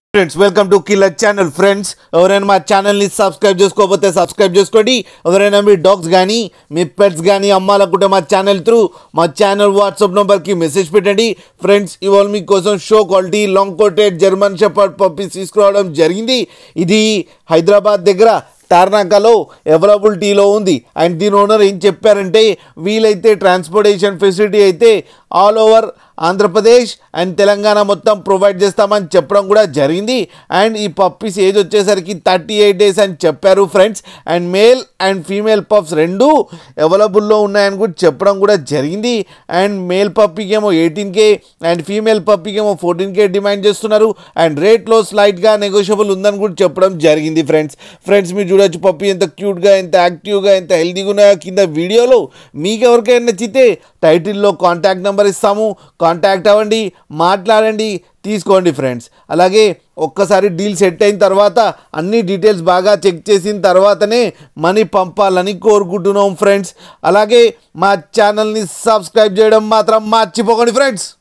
friends welcome to killer channel friends ఎవరైనా మా ఛానల్ని సబ్స్క్రైబ్ చేసుకోకపోతే సబ్స్క్రైబ్ చేసుకోండి ఎవరైనా మీ డాగ్స్ కానీ మీ పెట్స్ కానీ అమ్మాలనుకుంటే మా ఛానల్ త్రూ మా ఛానల్ వాట్సాప్ నెంబర్కి మెసేజ్ పెట్టండి ఫ్రెండ్స్ ఇవాళ మీకోసం show quality long coated German shepherd puppies తీసుకురావడం జరిగింది ఇది హైదరాబాద్ దగ్గర తార్నాకలో అవైలబిలిటీలో ఉంది అండ్ దీని ఓనర్ ఏం చెప్పారంటే వీలైతే ట్రాన్స్పోర్టేషన్ ఫెసిలిటీ అయితే all over Andhra Pradesh and Telangana మొత్తం ప్రొవైడ్ చేస్తామని చెప్పడం కూడా జరిగింది అండ్ ఈ పప్పీస్ ఏజ్ వచ్చేసరికి థర్టీ ఎయిట్ డేస్ అని చెప్పారు friends and male and female pups రెండు అవైలబుల్లో ఉన్నాయని కూడా చెప్పడం కూడా జరిగింది అండ్ మేల్ పప్పీకి ఏమో ఎయిటీన్ కే అండ్ ఫీమేల్ పప్పీకి ఏమో ఫోర్టీన్ కే డిమాండ్ చేస్తున్నారు అండ్ రేట్లో స్లైట్గా నెగోషియబుల్ ఉందని కూడా చెప్పడం జరిగింది ఫ్రెండ్స్ ఫ్రెండ్స్ మీరు చూడొచ్చు పప్పీ ఎంత క్యూట్గా ఎంత యాక్టివ్గా ఎంత హెల్తీగా ఉన్నాయో కింద వీడియోలో మీకు ఎవరికైనా నచ్చితే టైటిల్లో కాంటాక్ట్ నెంబర్ ఇస్తాము కాంటాక్ట్ అవ్వండి మాట్లాడండి తీసుకోండి ఫ్రెండ్స్ అలాగే ఒక్కసారి డీల్ సెట్ అయిన తర్వాత అన్ని డీటెయిల్స్ బాగా చెక్ చేసిన తర్వాతనే మనీ పంపాలని కోరుకుంటున్నాం ఫ్రెండ్స్ అలాగే మా ఛానల్ని సబ్స్క్రైబ్ చేయడం మాత్రం మర్చిపోకండి ఫ్రెండ్స్